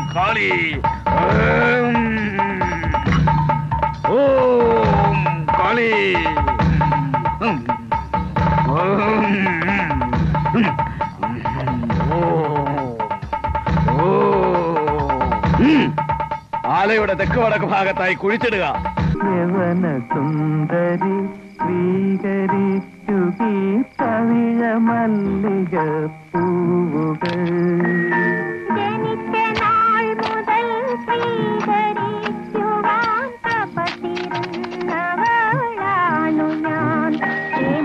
കാളി ഓം. ഓം കാളി ഉം. ഓം. ഉം. ഓം. ഉം. ആലയുടെ തെക്ക് വടക്ക് ഭാഗത്തായി കുഴിച്ചിടുക യവന സുന്ദരി സ്വീകരിക്കുകീ പവിഴ മല്ലിക പൂവുകൾ ജനിച്ച നാൾ മുതൽ സ്വീകരിക്കുവാൻ തപസിരുന്നവളാണു ഞാൻ പ്രേമ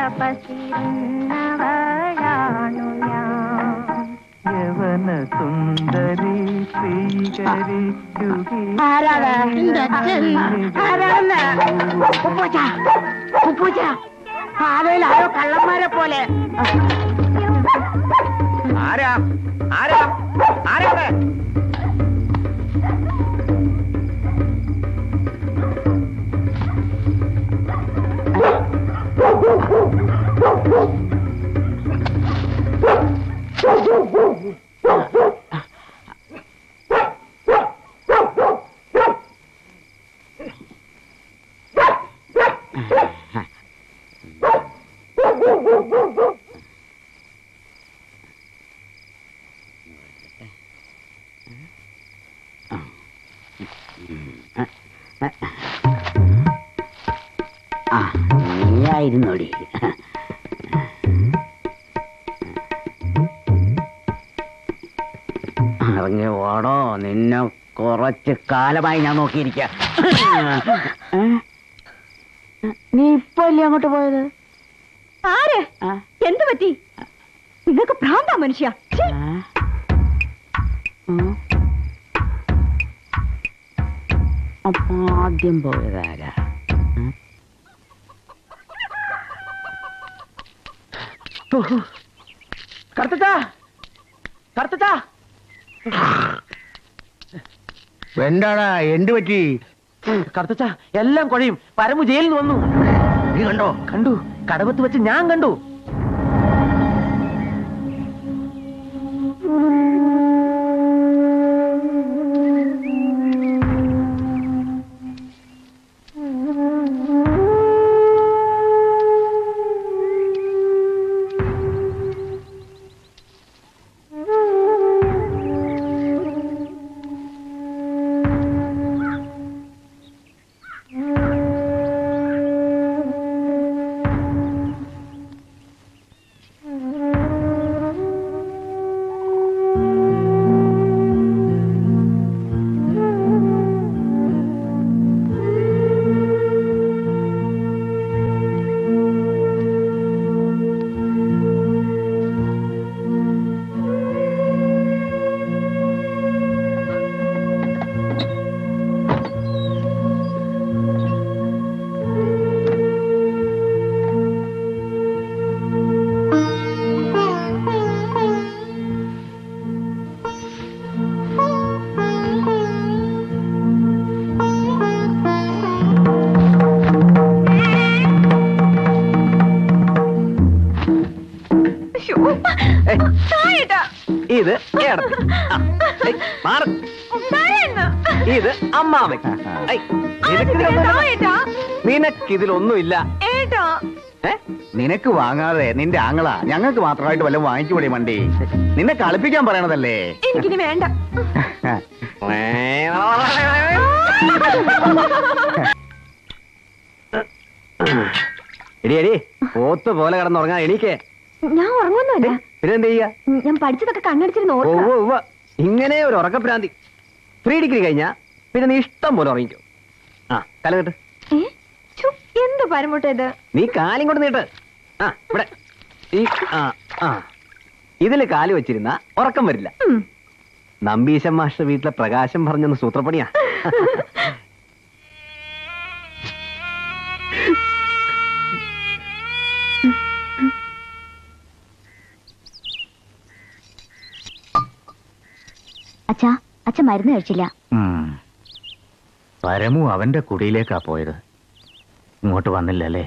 തപസിരുന്നവളാണു ഞാൻ യവന സുന്ദരി സ്വീകരിക്കുകീ ആരാണ്? എന്റെ അച്ഛൻ. ആരാണ്? ഉപ്പൂച്ച. ഉപ്പൂച്ച. ആലയിൽ ആരോ കള്ളന്മാരെ പോലെ ആരാ ആരാ ആരാ അവിടെ? ആ നീയായിരുന്നോടി ഇറങ്ങി ഓടോ നിന്നെ കുറച്ച് കാലമായി ഞാൻ നോക്കിയിരിക്ക നീ ഇപ്പൊ അല്ലേ അങ്ങോട്ട് പോയത് ആര് ആ? എന്തു പറ്റി നിങ്ങൾക്ക് ഭ്രാന്താ മനുഷ്യ ഛീ. ആ? ഉം. അപ്പൊ ആദ്യം പോയതാരാ ഉം? കറുത്തച്ചാ കറുത്തച്ചാ എന്താടാ എന്ത് പറ്റി കറുത്തച്ച എല്ലാം കുഴയും പരമു ജയിലിൽ നിന്ന് വന്നു നീ കണ്ടോ കണ്ടു കടവത്ത് വെച്ച് ഞാൻ കണ്ടു ഇത് ഏടത്തി. ആ, ഏയ്, മാറ്. ഇത് അമ്മാവൻ ഏയ്, നിനക്കിതിലൊന്നുമില്ല. നിനക്കിതിലൊന്നുമില്ല ഏ? നിനക്ക് വാങ്ങാതെ നിന്റെ ആങ്ങള ഞങ്ങൾക്ക് മാത്രമായിട്ട് വല്ലതും വാങ്ങിച്ചുകൂടി മണ്ടി നിന്നെ കളിപ്പിക്കാൻ പറയണതല്ലേ എനിക്കിനി വേണ്ട എടി എടി പോത്ത് പോലെ കിടന്നുറങ്ങാൻ എനിക്ക് ഞാൻ ഉറങ്ങുന്നില്ല പിന്നെന്ത് ചെയ്യാ ഞാൻ പഠിച്ചതൊക്കെ കണ്ണടിച്ചിരുന്ന് ഓ ഓർക്കുക ഓ, ഉവ്വ. ഇങ്ങനെ ഒരു ഉറക്കഭ്രാന്തി ത്രീ ഡിഗ്രി കഴിഞ്ഞാ പിന്നെ നീ ഇഷ്ടം പോലെ ഉറങ്ങിക്കോ ആ കലകെട്ട് ഏ? ഛു, എന്ത് പരമുട്ടത് നീ കാലും കൊണ്ട് നീട്ട് ആ ഇവിടെ ഈ ആ ആ ഇതില് കാല് വെച്ചിരുന്ന ഉറക്കം വരില്ല നമ്പീശൻ മാഷ്ട വീട്ടിലെ പ്രകാശം പറഞ്ഞെന്ന് സൂത്രപ്പണിയാ അച്ഛാ അച്ഛൻ മരുന്ന് കഴിച്ചില്ല ഉം. പരമു അവന്റെ കുടിയിലേക്കാ പോയത് ഇങ്ങോട്ട് വന്നില്ലല്ലേ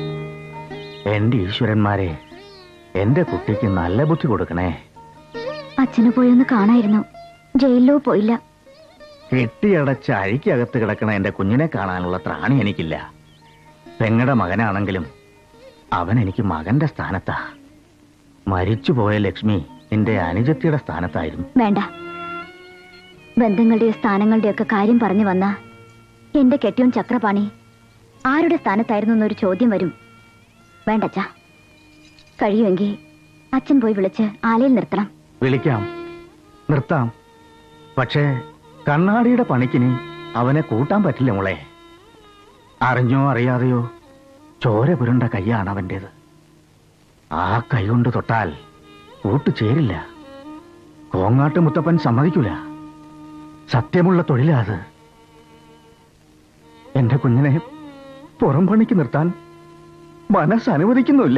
എന്റെ ഈശ്വരന്മാരെ എന്റെ കുട്ടിക്ക് നല്ല ബുദ്ധി കൊടുക്കണേ അച്ഛന് പോയി ഒന്ന് കാണായിരുന്നു ജയിലിലോ പോയില്ല കെട്ടിയടച്ച അഴിക്കകത്ത് കിടക്കണ എന്റെ കുഞ്ഞിനെ കാണാനുള്ള ത്രാണി എനിക്കില്ല പെങ്ങടെ മകനാണെങ്കിലും അവൻ എനിക്ക് മകന്റെ സ്ഥാനത്താ മരിച്ചുപോയ ലക്ഷ്മി നിന്റെ അനുജത്തിയുടെ സ്ഥാനത്തായിരുന്നു വേണ്ട ബന്ധങ്ങളുടെയോ സ്ഥാനങ്ങളുടെയോ ഒക്കെ കാര്യം പറഞ്ഞു വന്ന എന്റെ കെട്ടിയും ചക്രപാണി ആരുടെ സ്ഥാനത്തായിരുന്നു എന്നൊരു ചോദ്യം വരും വേണ്ടച്ച കഴിയുമെങ്കിൽ അച്ഛൻ പോയി വിളിച്ച് ആലയിൽ നിർത്തണം വിളിക്കാം നിർത്താം പക്ഷേ കണ്ണാടിയുടെ പണിക്കിനി അവനെ കൂട്ടാൻ പറ്റില്ല മോളെ അറിഞ്ഞോ അറിയാതെയോ ചോര പുരണ്ട കൈയാണ് അവൻ്റേത് ആ കൈ കൊണ്ട് തൊട്ടാൽ കൂട്ടു ചേരില്ല കോങ്ങാട്ട് മുത്തപ്പൻ സമ്മതിക്കൂല സത്യമുള്ള തൊഴിലാ അത് എന്റെ കുഞ്ഞിനെ പുറം പണിക്ക് നിർത്താൻ മനസ്സ് അനുവദിക്കുന്നുമില്ല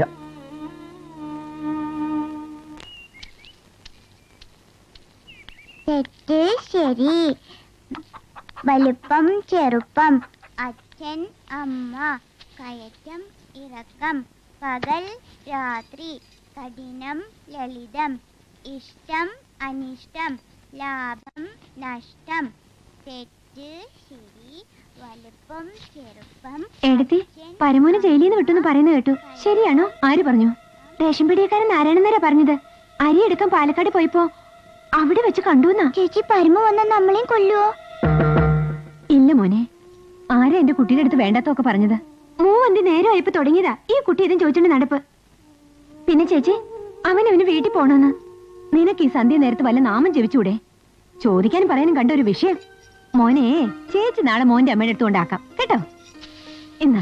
തെറ്റ് ശരി വലുപ്പം ചെറുപ്പം അച്ഛൻ അമ്മ കയറ്റം ഇറക്കം പകൽ രാത്രി കഠിനം ലളിതം ഇഷ്ടം അനിഷ്ടം ലാഭം നഷ്ടം തെറ്റ് ശരി വലുപ്പം ചെറുപ്പം എടുത്തി പരമോനെ ജയിലിൽ നിന്ന് വിട്ടെന്ന് പറയുന്നത് കേട്ടു ശരിയാണോ ആര് പറഞ്ഞു റേഷൻ പിടിയക്കാരൻ നാരായണൻ നേരാ പറഞ്ഞത് അരി എടുക്കാൻ പാലക്കാട് പോയപ്പോ അവിടെ വെച്ച് കണ്ടുവന്നാ ചേച്ചി പരമ വന്ന നമ്മളെയും കൊല്ലുവോ ഇല്ല മോനെ ആരാ എന്റെ കുട്ടിയുടെ അടുത്ത് വേണ്ടാത്തൊക്കെ പറഞ്ഞത് മൂവന്തി നേരമായപ്പോ തുടങ്ങിയതാ ഈ കുട്ടി ഇതും ചോദിച്ചോണ്ട് നടപ്പ് പിന്നെ ചേച്ചി അവൻ അവന് വീട്ടിൽ പോണെന്ന് നിനക്ക് ഈ സന്ധ്യ നേരത്ത് വല്ല നാമം ജപിച്ചൂടെ ചോദിക്കാനും പറയാനും കണ്ട ഒരു വിഷയം മോനെ ചേച്ചി നാളെ മോന്റെ അമ്മയുടെ അടുത്ത് കൊണ്ടാക്കാം കേട്ടോ എന്നാ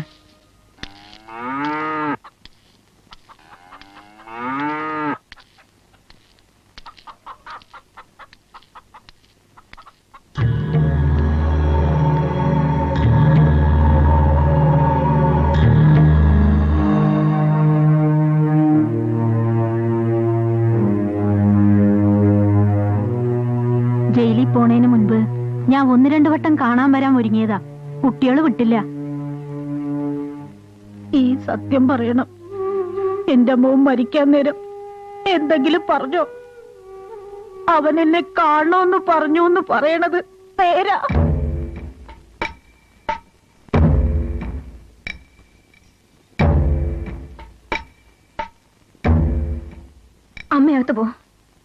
ജയിലിൽ പോണേന് മുൻപ് ഞാൻ ഒന്ന് രണ്ടു വട്ടം കാണാൻ വരാൻ ഒരുങ്ങിയതാ കുട്ടികൾ വിട്ടില്ല ഈ സത്യം പറയണം എന്റെ മോൻ മരിക്കാൻ നേരം എന്തെങ്കിലും പറഞ്ഞോ അവൻ എന്നെ കാണണമെന്ന് പറഞ്ഞു എന്ന് പറയണത് നേരാ അമ്മയകത്ത് പോ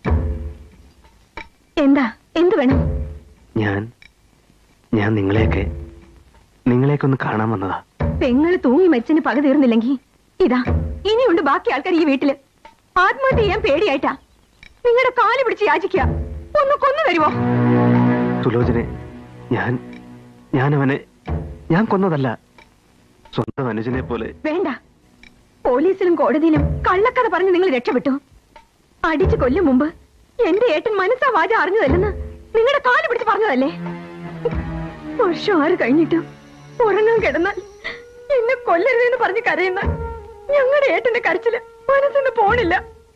എന്താ എന്ത് വേണം ഞാൻ ഞാൻ നിങ്ങളെയൊക്കെ നിങ്ങളെയൊക്കെ ഒന്ന് കാണാൻ വന്നതാ പെങ്ങള് തൂങ്ങി മരിച്ചതിന് പക തീർന്നില്ലെങ്കി ഇതാ ഇനിയുണ്ട് ബാക്കി ആൾക്കാർ ഈ വീട്ടില് ആത്മഹത്യ ചെയ്യാൻ പേടിയായിട്ടാ നിങ്ങളുടെ കാല് പിടിച്ച് യാചിക്കുക ഒന്ന് കൊന്നു തരുമോ സുലോചനെ ഞാൻ ഞാൻ അവനെ ഞാൻ കൊന്നതല്ല സ്വന്തം അനുജനെ പോലെ വേണ്ട പോലീസിലും കോടതിയിലും കള്ളക്കഥ പറഞ്ഞ് നിങ്ങൾ രക്ഷപ്പെട്ടു അടിച്ചു കൊല്ലും മുമ്പ് എന്റെ ഏട്ടൻ മനസ്സാ വാച അറിഞ്ഞതല്ലെന്ന് നിങ്ങളുടെ കാല് പിടിച്ച് പറഞ്ഞതല്ലേ വർഷം ആറ് കഴിഞ്ഞിട്ടും ഉറങ്ങാൻ കിടന്നാൽ എന്നെ കൊല്ലരുതെന്ന് പറഞ്ഞ് കരയുന്ന ഞങ്ങളുടെ ഏട്ടന്റെ കരച്ചില് മനസ്സിന്ന് പോണില്ല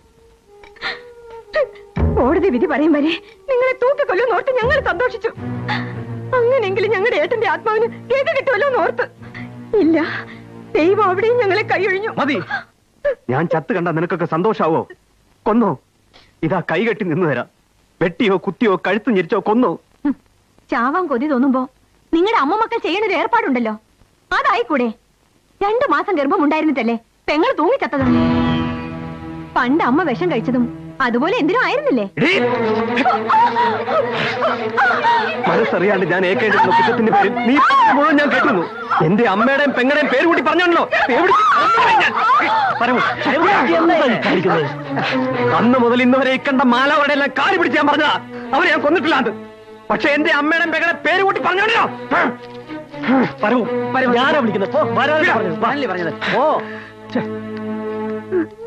കോടതി വിധി പറയും വരെ നിങ്ങളെ തൂക്കിക്കൊല്ലുമെന്ന് ഓർത്ത് ഞങ്ങൾ സന്തോഷിച്ചു അങ്ങനെയെങ്കിലും ഞങ്ങളുടെ ഏട്ടന്റെ ആത്മാവിന് കേട്ട് കിട്ടുമല്ലോ എന്ന് ഓർത്ത് ഇല്ല ദൈവം അവിടെയും ഞങ്ങളെ കൈയൊഴിഞ്ഞു മതി ഞാൻ ചത്ത് കണ്ട നിനക്കൊക്കെ സന്തോഷാവോ കൊന്നോ ഇതാ കൈകെട്ടി നിന്നു തരാം വെട്ടിയോ കുത്തിയോ കഴുത്ത് ഞെരിച്ചോ കൊന്നോ ഹും, ചാവാൻ കൊതി തോന്നുമ്പോ നിങ്ങളുടെ അമ്മ മക്കൾ ചെയ്യണൊരു ഏർപ്പാടുണ്ടല്ലോ അതായിക്കൂടെ രണ്ടു മാസം ഗർഭം ഉണ്ടായിരുന്നിട്ടല്ലേ പെങ്ങൾ തൂങ്ങിച്ചത്തതും പണ്ട് അമ്മ വിഷം കഴിച്ചതും അതുപോലെ എന്തിനും ആയിരുന്നില്ലേ എടീ! മനസ്സറിയാണ്ട് ഞാൻ ഏക്കേണ്ടിരുന്ന കുറ്റത്തിന്റെ പേരിൽ നീ പറഞ്ഞ മുഴുവൻ ഞാൻ കേട്ടിരുന്നു എന്റെ അമ്മയുടെയും പെങ്ങളുടെയും പേര് കൂടി പറഞ്ഞോണ്ടല്ലോ അന്ന് മുതൽ ഇന്ന് വരെ ഇക്കണ്ട മാലവരുടെ എല്ലാം കാല് പിടിച്ച് ഞാൻ പറഞ്ഞതാ അവരെ ഞാൻ കൊന്നിട്ടില്ലാണ്ട് പക്ഷെ എന്റെ അമ്മയുടെയും പെങ്ങളുടെ പേര് കൂട്ടി പറഞ്ഞോണ്ടല്ലോ പറയൂ ഞാനാ വിളിക്കുന്നത് പറഞ്ഞത് ഓ